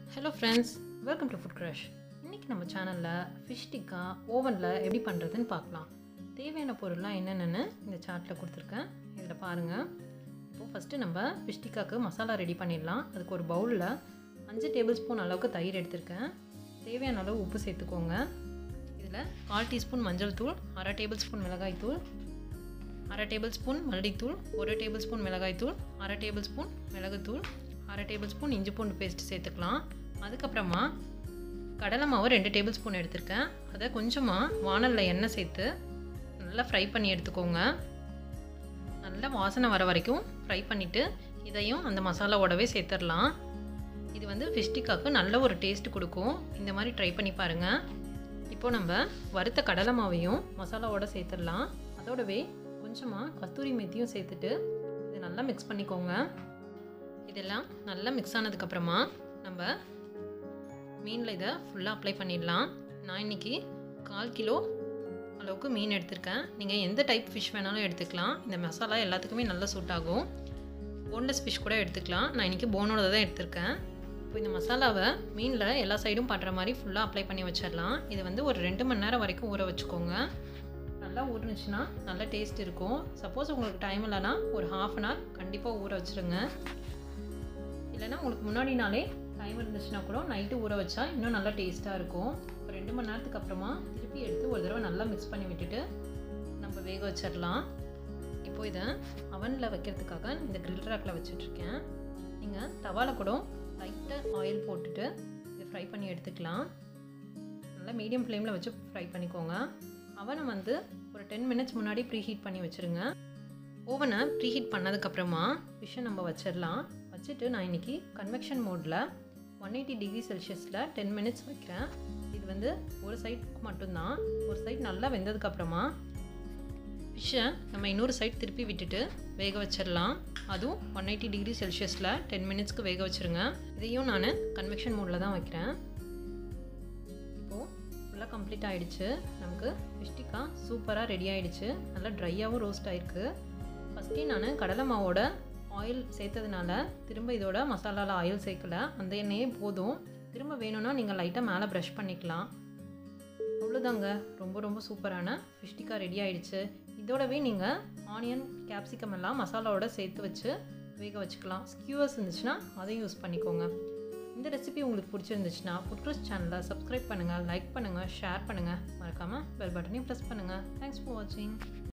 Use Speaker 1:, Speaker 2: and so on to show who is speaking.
Speaker 1: hello friends welcome to Food Crush இன்றைக்கி நம்ம சேனலில் ஃபிஷ் டிக்கா ஓவனில் எப்படி பண்ணுறதுன்னு பார்க்கலாம் தேவையான பொருள்லாம் என்னென்னு இந்த சார்ட்டில் கொடுத்துருக்கேன் இதில் பாருங்கள் இப்போது ஃபஸ்ட்டு நம்ம ஃபிஷ் டிக்காக்கு மசாலா ரெடி பண்ணிடலாம் அதுக்கு ஒரு பவுலில் அஞ்சு டேபிள் ஸ்பூன் அளவுக்கு தயிர் எடுத்திருக்கேன் தேவையான அளவு உப்பு சேர்த்துக்கோங்க இதில் கால் டீஸ்பூன் மஞ்சள் தூள் அரை டேபிள் ஸ்பூன் மிளகாய் தூள் அரை டேபிள் ஸ்பூன் மல்லித்தூள் ஒரு டேபிள் ஸ்பூன் மிளகாய்த்தூள் அரை டேபிள் ஸ்பூன் மிளகுத்தூள் அரை டேபிள் ஸ்பூன் இஞ்சி பூண்டு பேஸ்ட் சேர்த்துக்கலாம் அதுக்கப்புறமா கடலை மாவு ரெண்டு டேபிள் ஸ்பூன் எடுத்திருக்கேன் அதை கொஞ்சமாக வானலில் எண்ணெய் சேர்த்து நல்லா ஃப்ரை பண்ணி எடுத்துக்கோங்க நல்லா வாசனை வர வரைக்கும் ஃப்ரை பண்ணிவிட்டு இதையும் அந்த மசாலாவோடவே சேர்த்துடலாம் இது வந்து ஃபிஷ்டிக்காக்கு நல்ல ஒரு டேஸ்ட் கொடுக்கும் இந்த மாதிரி ட்ரை பண்ணி பாருங்கள் இப்போது நம்ம வறுத்த கடலை மாவையும் மசாலாவோட சேர்த்துடலாம் அதோடவே கொஞ்சமாக கஸ்தூரி மெத்தியும் சேர்த்துட்டு இது நல்லா மிக்ஸ் பண்ணிக்கோங்க இதெல்லாம் நல்லா மிக்ஸ் ஆனதுக்கப்புறமா நம்ம மீனில் இதை ஃபுல்லாக அப்ளை பண்ணிடலாம் நான் இன்றைக்கி கால் கிலோ அளவுக்கு மீன் எடுத்திருக்கேன் நீங்கள் எந்த டைப் ஃபிஷ் வேணாலும் எடுத்துக்கலாம் இந்த மசாலா எல்லாத்துக்குமே நல்லா சூட் ஆகும் போன்லெஸ் ஃபிஷ் கூட எடுத்துக்கலாம் நான் இன்றைக்கி போனோட தான் எடுத்திருக்கேன் இப்போ இந்த மசாலாவை மீனில் எல்லா சைடும் பண்ணுற மாதிரி ஃபுல்லாக அப்ளை பண்ணி வச்சிடலாம் இது வந்து ஒரு ரெண்டு மணி நேரம் வரைக்கும் ஊற வச்சுக்கோங்க நல்லா ஊறுனுச்சுன்னா நல்ல டேஸ்ட் இருக்கும் சப்போஸ் உங்களுக்கு டைம் இல்லைன்னா ஒரு ஹாஃப் அன் ஹவர் கண்டிப்பாக ஊற வச்சுருங்க இல்லைன்னா உங்களுக்கு முன்னாடி நாளே டைம் இருந்துச்சுன்னா கூட நைட்டு ஊற வச்சா இன்னும் நல்லா டேஸ்ட்டாக இருக்கும் ஒரு ரெண்டு மணி நேரத்துக்கு அப்புறமா திருப்பி எடுத்து ஒரு தடவை நல்லா மிக்ஸ் பண்ணி விட்டுட்டு நம்ம வேக வச்சிடலாம் இப்போ இதை அவனில் வைக்கிறதுக்காக இந்த கிரில் ரேக்கில் வச்சுட்ருக்கேன் நீங்கள் தவாவில் கூட லைட்டாக ஆயில் போட்டுட்டு இதை ஃப்ரை பண்ணி எடுத்துக்கலாம் நல்லா மீடியம் ஃப்ளேமில் வச்சு ஃப்ரை பண்ணிக்கோங்க அவனை வந்து ஒரு டென் மினிட்ஸ் முன்னாடி ப்ரீ ஹீட் பண்ணி வச்சுருங்க ஓவனை ப்ரீ ஹீட் பண்ணதுக்கப்புறமா ஃபிஷ்ஷை நம்ம வச்சிடலாம் வச்சுட்டு நான் இன்றைக்கி கன்வெக்ஷன் மோடில் ஒன் எயிட்டி டிகிரி செல்சியஸில் டென் மினிட்ஸ் வைக்கிறேன் இது வந்து ஒரு சைடுக்கு மட்டும்தான் ஒரு சைடு நல்லா வெந்ததுக்கப்புறமா ஃபிஷ்ஷை நம்ம இன்னொரு சைடு திருப்பி விட்டுட்டு வேக வச்சிடலாம் அதுவும் ஒன் எயிட்டி டிகிரி செல்சியஸில் டென் மினிட்ஸ்க்கு வேக வச்சுருங்க இதையும் நான் கன்வெக்ஷன் மோடில் தான் வைக்கிறேன் இப்போது ஃபுல்லாக கம்ப்ளீட் ஆகிடுச்சு நமக்கு ஃபிஷ்டிக்கா சூப்பராக ரெடி ஆகிடுச்சு நல்லா ட்ரையாகவும் ரோஸ்ட் ஆகிருக்கு ஃபஸ்ட்டே நான் கடலை மாவோட ஆயில் சேர்த்ததுனால திரும்ப இதோட மசாலாவில் ஆயில் சேர்க்கல அந்த எண்ணெயே போதும் திரும்ப வேணும்னா நீங்கள் லைட்டாக மேலே ப்ரஷ் பண்ணிக்கலாம் அவ்வளோதாங்க ரொம்ப ரொம்ப சூப்பரான ஃபிஷ்டிக்கா ரெடி ஆகிடுச்சு இதோடவே நீங்கள் ஆனியன் கேப்சிகம் எல்லாம் மசாலாவோட சேர்த்து வச்சு வேக வச்சுக்கலாம் ஸ்கியூவர்ஸ் இருந்துச்சுன்னா அதையும் யூஸ் பண்ணிக்கோங்க இந்த ரெசிபி உங்களுக்கு பிடிச்சிருந்துச்சுன்னா புட்ரோஸ் சேனலை சப்ஸ்கிரைப் பண்ணுங்கள் லைக் பண்ணுங்கள் ஷேர் பண்ணுங்கள் மறக்காமல் பெல் பட்டனையும் ப்ரெஸ் பண்ணுங்கள் தேங்க்ஸ் ஃபார் வாட்சிங்